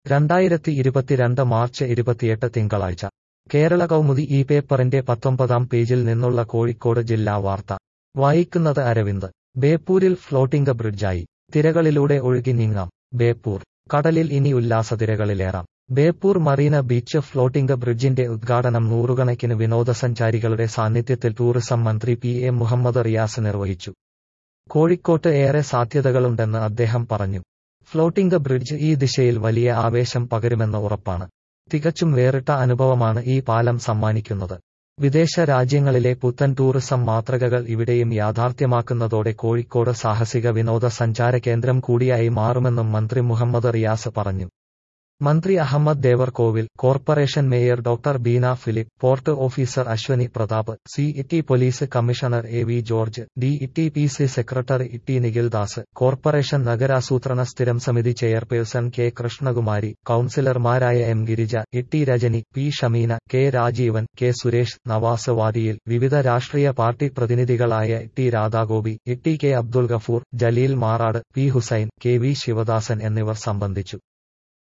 രണ്ടായിരത്തി ഇരുപത്തിരണ്ട് മാർച്ച് ഇരുപത്തിയെട്ട് തിങ്കളാഴ്ച കേരള കൗമുദി ഈ പേപ്പറിന്റെ പത്തൊമ്പതാം പേജിൽ നിന്നുള്ള കോഴിക്കോട് ജില്ലാ വാർത്ത വായിക്കുന്നത് അരവിന്ദ് ബേപ്പൂരിൽ ഫ്ലോട്ടിംഗ് ബ്രിഡ്ജായി തിരകളിലൂടെ ഒഴുകി നീങ്ങാം ബേപ്പൂർ കടലിൽ ഇനി ഉല്ലാസതിരകളിലേറാം ബേപ്പൂർ മറീന ബീച്ച് ഫ്ലോട്ടിംഗ് ബ്രിഡ്ജിന്റെ ഉദ്ഘാടനം നൂറുകണക്കിന് വിനോദസഞ്ചാരികളുടെ സാന്നിധ്യത്തിൽ ടൂറിസം മന്ത്രി പി എ മുഹമ്മദ് റിയാസ് നിർവഹിച്ചു കോഴിക്കോട്ട് ഏറെ സാധ്യതകളുണ്ടെന്ന് അദ്ദേഹം പറഞ്ഞു ഫ്ലോട്ടിംഗ് ബ്രിഡ്ജ് ഈ ദിശയിൽ വലിയ ആവേശം പകരുമെന്ന് ഉറപ്പാണ് തികച്ചും വേറിട്ട അനുഭവമാണ് ഈ പാലം സമ്മാനിക്കുന്നത് വിദേശ രാജ്യങ്ങളിലെ പുത്തൻ ടൂറിസം മാതൃകകൾ ഇവിടെയും യാഥാർത്ഥ്യമാക്കുന്നതോടെ കോഴിക്കോട് സാഹസിക വിനോദസഞ്ചാര കേന്ദ്രം കൂടിയായി മാറുമെന്നും മന്ത്രി മുഹമ്മദ് റിയാസ് പറഞ്ഞു മന്ത്രി Ahammad Devarkovil corporation mayor doctor Beena Philip port officer Ashwini Pratap C E police commissioner A V George D E P C secretary E Nikhildas corporation നഗരാസൂത്രണ സ്ഥിരം സമിതി ചെയർപേഴ്സൺ കെ കൃഷ്ണകുമാരി കൌൺസിലർമാരായ M Girija E Rajani P Shameena K Rajeevan K Suresh Navas വാദിയിൽ വിവിധ രാഷ്ട്രീയ പാർട്ടി പ്രതിനിധികളായ T Radhagopi E K Abdul Gafoor Jaleel Marad P Hussain K V Sivadasan എന്നിവർ സംബന്ധിച്ചു